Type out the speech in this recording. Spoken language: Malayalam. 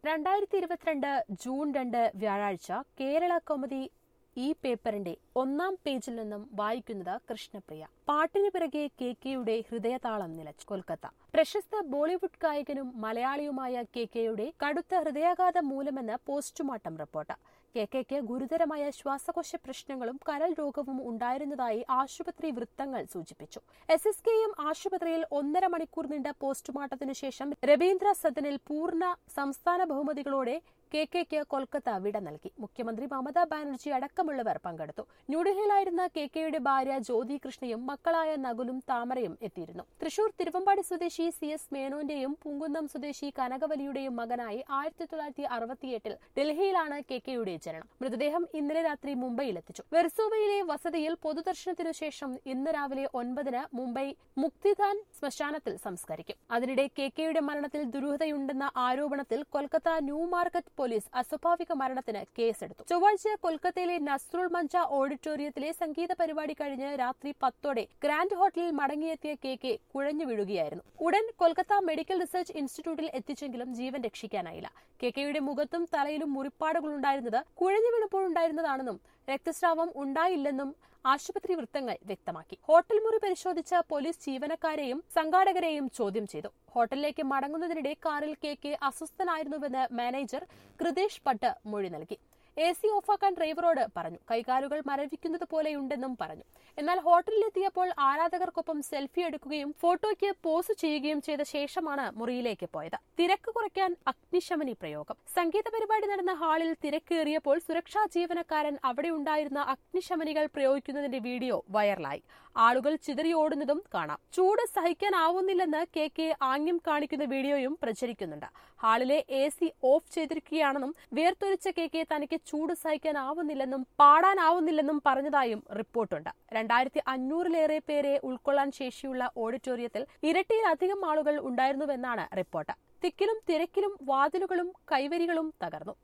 രണ്ടായിരത്തി ഇരുപത്തിരണ്ട് ജൂൺ രണ്ട് വ്യാഴാഴ്ച കേരള കൗമുദി ഈ പേപ്പറിന്റെ ഒന്നാം പേജിൽ നിന്നും വായിക്കുന്നത് കൃഷ്ണപ്രിയ പാട്ടിനു പിറകെ കെ കെയുടെ ഹൃദയതാളം നിലച്ചു കൊൽക്കത്ത പ്രശസ്ത ബോളിവുഡ് ഗായകനും മലയാളിയുമായ കെ കെയുടെ കടുത്ത ഹൃദയാഘാതം മൂലമെന്ന് പോസ്റ്റ്മോർട്ടം റിപ്പോർട്ട് കെ കെക്ക് ഗുരുതരമായ ശ്വാസകോശ പ്രശ്നങ്ങളും കരൾ രോഗവും ഉണ്ടായിരുന്നതായി ആശുപത്രി വൃത്തങ്ങൾ സൂചിപ്പിച്ചു എസ് എസ് കെ എം ആശുപത്രിയിൽ ഒന്നര മണിക്കൂർ നീണ്ട പോസ്റ്റ്മോർട്ടത്തിനു ശേഷം രവീന്ദ്ര സദനിൽ പൂർണ്ണ സംസ്ഥാന ബഹുമതികളോടെ കെ കെക്ക് കൊൽക്കത്ത വിട നൽകി മുഖ്യമന്ത്രി മമതാ ബാനർജി അടക്കമുള്ളവർ പങ്കെടുത്തു ന്യൂഡൽഹിയിലായിരുന്ന കെ കെയുടെ ഭാര്യ ജ്യോതി കൃഷ്ണയും മക്കളായ നകുലും താമരയും എത്തിയിരുന്നു തൃശൂർ തിരുവമ്പാടി സ്വദേശി സി എസ് മേനോന്റെയും പൂങ്കുന്നം സ്വദേശി കനകവലിയുടെയും മകനായി ആയിരത്തി തൊള്ളായിരത്തി അറുപത്തിയെട്ടിൽ ഡൽഹിയിലാണ് കെ കെയുടെ ജനനം മൃതദേഹം ഇന്നലെ രാത്രി മുംബൈയിലെത്തിച്ചു വെർസോവയിലെ വസതിയിൽ പൊതുദർശനത്തിനു ശേഷം ഇന്ന് രാവിലെ ഒൻപതിന് മുംബൈ മുക്തിധാൻ ശ്മശാനത്തിൽ സംസ്കരിക്കും അതിനിടെ കെ കെയുടെ മരണത്തിൽ ദുരൂഹതയുണ്ടെന്ന ആരോപണത്തിൽ കൊൽക്കത്ത ന്യൂ മാർക്കറ്റ് പോലീസ് അസ്വാഭാവിക മരണത്തിന് കേസെടുത്തു ചൊവ്വാഴ്ച കൊൽക്കത്തയിലെ നസ്രുൾ മഞ്ച ഓഡിറ്റോറിയത്തിലെ സംഗീത പരിപാടി കഴിഞ്ഞ് രാത്രി പത്തോടെ ഗ്രാൻഡ് ഹോട്ടലിൽ മടങ്ങിയെത്തിയ കെ കെ കുഴഞ്ഞു വീഴുകയായിരുന്നു ഉടൻ കൊൽക്കത്ത മെഡിക്കൽ റിസർച്ച് ഇൻസ്റ്റിറ്റ്യൂട്ടിൽ എത്തിച്ചെങ്കിലും ജീവൻ രക്ഷിക്കാനായില്ല കെ കെയുടെ മുഖത്തും തലയിലും മുറിപ്പാടുകളുണ്ടായിരുന്നത് കുഴഞ്ഞു വീണപ്പോഴുണ്ടായിരുന്നതാണെന്നും രക്തസ്രാവം ഉണ്ടായില്ലെന്നും ആശുപത്രി വൃത്തങ്ങൾ വ്യക്തമാക്കി ഹോട്ടൽ മുറി പരിശോധിച്ച പോലീസ് ജീവനക്കാരെയും സംഘാടകരെയും ചോദ്യം ചെയ്തു ഹോട്ടലിലേക്ക് മടങ്ങുന്നതിനിടെ കാറിൽ കെ കെ അസ്വസ്ഥനായിരുന്നുവെന്ന് മാനേജർ കൃതേഷ് ഭട്ട് മൊഴി നൽകി എ സി ഓഫാക്കാൻ ഡ്രൈവറോട് പറഞ്ഞു കൈകാലുകൾ മരവിക്കുന്നത് പോലെയുണ്ടെന്നും പറഞ്ഞു എന്നാൽ ഹോട്ടലിലെത്തിയപ്പോൾ ആരാധകർക്കൊപ്പം സെൽഫി എടുക്കുകയും ഫോട്ടോയ്ക്ക് പോസ് ചെയ്യുകയും ചെയ്ത ശേഷമാണ് മുറിയിലേക്ക് പോയത് തിരക്ക് കുറയ്ക്കാൻ അഗ്നിശമനി പ്രയോഗം സംഗീത പരിപാടി നടന്ന ഹാളിൽ തിരക്കേറിയപ്പോൾ സുരക്ഷാ ജീവനക്കാരൻ അവിടെ ഉണ്ടായിരുന്ന അഗ്നിശമനികൾ പ്രയോഗിക്കുന്നതിന്റെ വീഡിയോ വൈറലായി ആളുകൾ ചിതറിയോടുന്നതും കാണാം ചൂട് സഹിക്കാനാവുന്നില്ലെന്ന് കെ കെ ആംഗ്യം കാണിക്കുന്ന വീഡിയോയും പ്രചരിക്കുന്നുണ്ട് ഹാളിലെ എ സി ഓഫ് ചെയ്തിരിക്കുകയാണെന്നും വേർത്തൊലിച്ച കെ കെ തനിക്ക് ചൂട് സഹിക്കാനാവുന്നില്ലെന്നും പാടാനാവുന്നില്ലെന്നും പറഞ്ഞതായും റിപ്പോർട്ടുണ്ട് രണ്ടായിരത്തി അഞ്ഞൂറിലേറെ പേരെ ഉൾക്കൊള്ളാൻ ശേഷിയുള്ള ഓഡിറ്റോറിയത്തിൽ ഇരട്ടിയിലധികം ആളുകൾ ഉണ്ടായിരുന്നുവെന്നാണ് റിപ്പോർട്ട് തിക്കിലും തിരക്കിലും വാതിലുകളും കൈവരികളും തകർന്നു